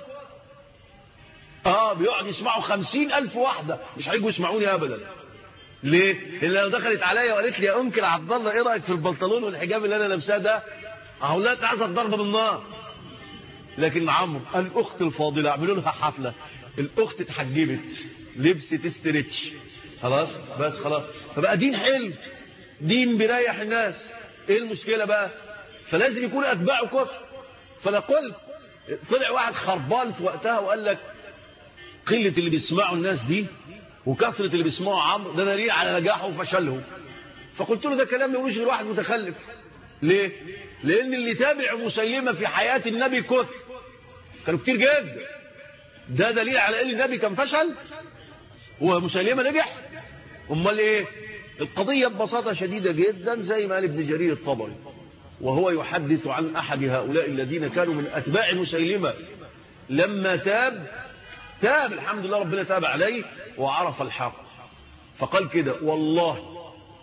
اه بيقعد يسمعوا خمسين الف واحده مش هيجوا يسمعوني ابدا ليه؟ لان لو دخلت عليا وقالت لي يا انكل عبد الله ايه رايك في البنطلون والحجاب اللي انا لابساه ده؟ اهو لا تعزى الضربه بالنار. لكن عمرو الاخت الفاضله اعملوا لها حفله الاخت اتحجبت لبست استرتش خلاص بس خلاص فبقى دين حلو دين بيريح الناس ايه المشكله بقى؟ فلازم يكون اتباعه كفر فانا قلت طلع واحد خربان في وقتها وقال لك قله اللي بيسمعوا الناس دي وكثرة اللي بيسمعوا عمرو ده دليل على نجاحه وفشلهم فقلت له ده كلام يقولوش الواحد متخلف ليه لان اللي تابع مسيلمة في حياة النبي كثر كانوا كتير جدا ده دليل على ان النبي كان فشل ومسيلمة نجح امال ايه القضية ببساطة شديدة جدا زي ما قال ابن جرير الطبري وهو يحدث عن احد هؤلاء الذين كانوا من اتباع مسيلمة لما تاب تاب الحمد لله ربنا تاب عليه وعرف الحق فقال كده والله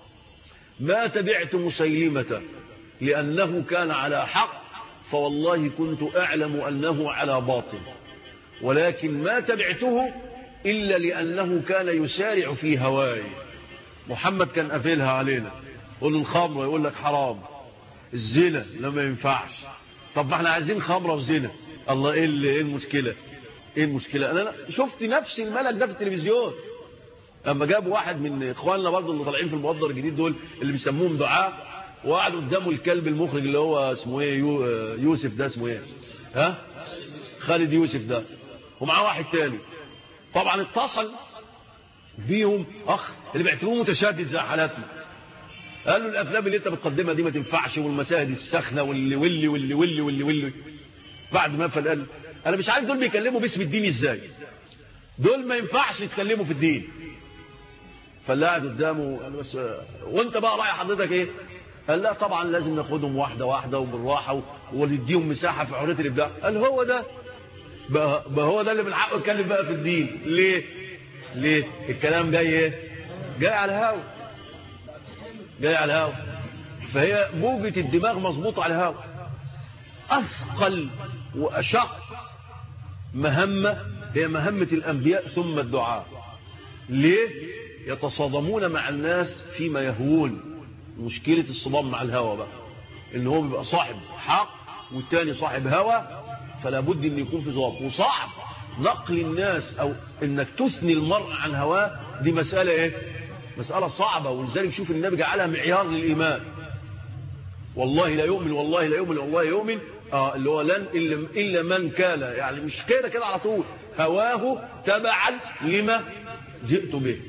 ما تبعت مسيلمة لأنه كان على حق فوالله كنت أعلم أنه على باطل ولكن ما تبعته إلا لأنه كان يسارع في هواي محمد كان قافلها علينا يقول الخمر يقول لك حرام الزنا لما ينفعش طب ما احنا عايزين خمره وزنا الله ايه ايه المشكله ايه المشكلة انا شفت نفس الملك ده في التلفزيون اما جابوا واحد من اخواننا برضه اللي طالعين في المبادرة الجديد دول اللي بيسموهم دعاء وقعد قدامه الكلب المخرج اللي هو اسمه ايه يو يوسف ده اسمه ايه ها خالد يوسف ده ومعاه واحد تاني طبعا اتصل بيهم اخ اللي بيعتبروه متشدد زي حالاتنا قال له الافلام اللي انت بتقدمها دي ما تنفعش والمشاهد السخنه واللي واللي واللي واللي واللي واللي بعد ما قفل قال انا مش عارف دول بيكلموا باسم الدين ازاي دول ما ينفعش يتكلموا في الدين فاللي قاعد قدامه قال بس وانت بقى رايح حضرتك ايه قال لا طبعا لازم ناخدهم واحده واحده وبالراحه ونديهم مساحه في حريه الابداع قال هو ده بقى, بقى هو ده اللي من حقه يتكلم بقى في الدين ليه ليه الكلام جاي ايه جاي على الهوا جاي على الهوا فهي موجة الدماغ مظبوطه على الهوا اثقل واشق مهمه هي مهمه الانبياء ثم الدعاء ليه يتصادمون مع الناس فيما يهوون مشكلة الصدام مع الهوى بقى ان هو بيبقى صاحب حق والتاني صاحب هوى فلا بد ان يكون في صدام وصعب نقل الناس او انك تثني المرء عن هواه دي مسألة ايه مسألة صعبة ولذلك شوف النبي جعلها معيار للإيمان والله لا يؤمن والله لا يؤمن والله يؤمن آه اللي هو لن إلا, إلا من كان يعني مش كده كده على طول هواه تبعا لما جئت به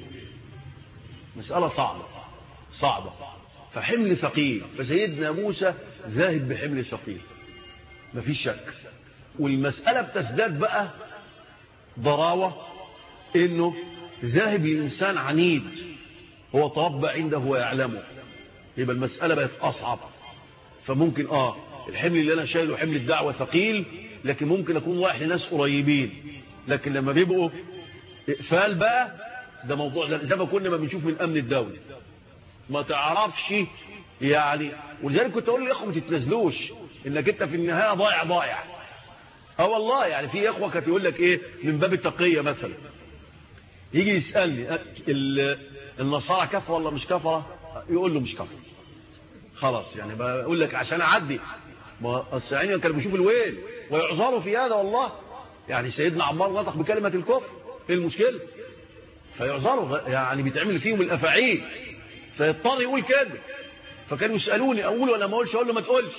مسألة صعبة صعبة فحمل ثقيل فسيدنا موسى ذاهب بحمل ثقيل مفيش شك والمسألة بتزداد بقى ضراوة انه ذاهب لإنسان عنيد هو تربى عنده ويعلمه يبقى المسألة بقت أصعب فممكن آه الحمل اللي أنا شايله حمل الدعوة ثقيل لكن ممكن أكون رايح لناس قريبين لكن لما بيبقوا إقفال بقى ده موضوع ده زي ما كنا ما بنشوف من امن الدولة ما تعرفش يعني ولذلك كنت اقول للاخوه ما تتنازلوش انك انت في النهايه ضايع ضايع اه والله يعني في اخوه كانت يقول لك ايه من باب التقيه مثلا يجي يسالني النصارى كفره ولا مش كفره يقول له مش كفره خلاص يعني بقول لك عشان اعدي ما السعين كانوا بيشوفوا الويل ويعذروا في هذا والله يعني سيدنا عمار نطق بكلمه الكفر ايه المشكله فيعذروا يعني بيتعمل فيهم الافاعيل فيضطر يقول كده فكانوا يسالوني اقول ولا ما اقولش اقول له ما تقولش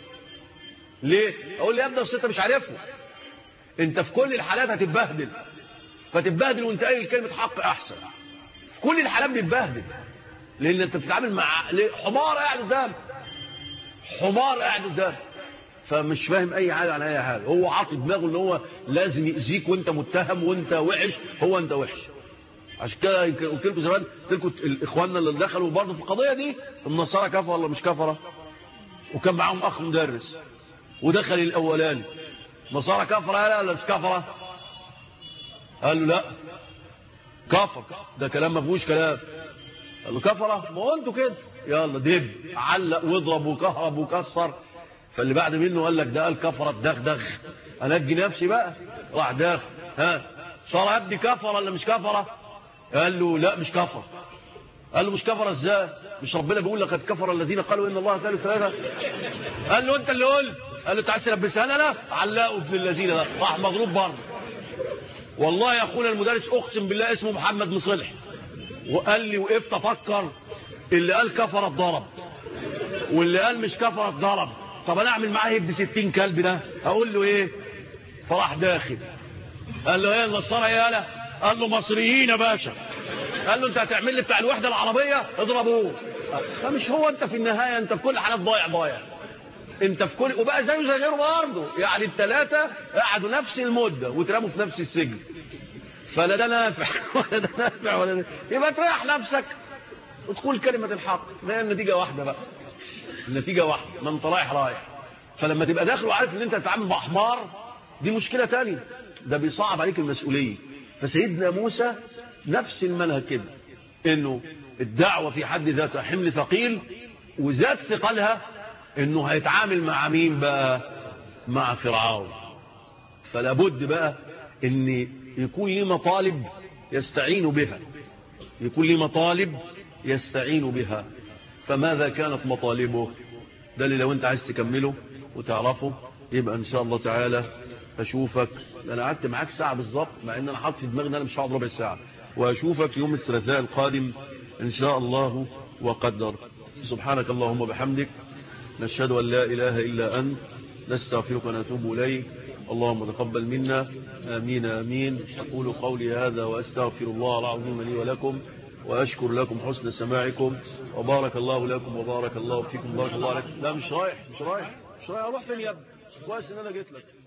ليه اقول لي يا ابني اصل انت مش عارفه انت في كل الحالات هتتبهدل فتتبهدل وانت قايل كلمه حق احسن في كل الحالات بتتبهدل لان انت بتتعامل مع حمار قاعد قدام حمار قاعد قدام فمش فاهم اي حاجه عن اي حاجه هو عاطي دماغه ان هو لازم يأذيك وانت متهم وانت وحش هو انت وحش عشان كده قلت لكم زمان قلت لكم اخواننا اللي دخلوا برضه في القضيه دي النصارى كفره ولا مش كفره وكان معاهم اخ مدرس ودخل الاولاني نصارى كفره لا ولا مش كفره قال له لا كفر ده كلام ما فيهوش كلام قال له كفره ما هو انتوا كده يلا دب علق واضرب وكهرب وكسر فاللي بعد منه قال لك ده قال كفره دغدغ انجي نفسي بقى راح داخل ها صار يا ابني كفره ولا مش كفره قال له لا مش كفر قال له مش كفر ازاي مش ربنا بيقول لقد كفر الذين قالوا ان الله ثالث ثلاثه قال له انت اللي قلت قال له تعال تلبسها لنا علقوا ابن الذين ده راح مضروب برضه والله يا اخونا المدرس اقسم بالله اسمه محمد مصلح وقال لي وقفت افكر اللي قال كفر اتضرب واللي قال مش كفر اتضرب طب انا اعمل معاه ابن 60 كلب ده اقول له ايه فراح داخل قال له ايه النصارى يا لا قال له مصريين يا باشا قال له انت هتعمل لي بتاع الوحده العربيه اضربوه فمش هو انت في النهايه انت في كل حالات ضايع ضايع انت في كل وبقى زيه زي غيره برضه يعني الثلاثه قعدوا نفس المده واترموا في نفس السجن فلا ده نافع ولا ده نافع ولا ده يبقى تريح نفسك وتقول كلمه الحق ما هي النتيجه واحده بقى النتيجه واحده ما انت رايح رايح فلما تبقى داخل وعارف ان انت تتعامل مع حمار دي مشكله تانية ده بيصعب عليك المسؤوليه فسيدنا موسى نفس المنهج كده انه الدعوه في حد ذاتها حمل ثقيل وزاد ثقلها انه هيتعامل مع مين بقى مع فرعون فلا بد بقى ان يكون ليه مطالب يستعين بها يكون ليه مطالب يستعين بها فماذا كانت مطالبه ده اللي لو انت عايز تكمله وتعرفه يبقى ان شاء الله تعالى اشوفك انا قعدت معاك ساعه بالظبط مع ان انا حاطط في دماغي ان انا مش هقعد ربع ساعه واشوفك يوم الثلاثاء القادم ان شاء الله وقدر سبحانك اللهم وبحمدك نشهد ان لا اله الا انت نستغفرك ونتوب اليك اللهم تقبل منا امين امين اقول قولي هذا واستغفر الله العظيم لي ولكم واشكر لكم حسن سماعكم وبارك الله لكم وبارك الله فيكم بارك الله عليكم لا مش رايح مش رايح مش رايح اروح فين يا ابني كويس ان انا جيت لك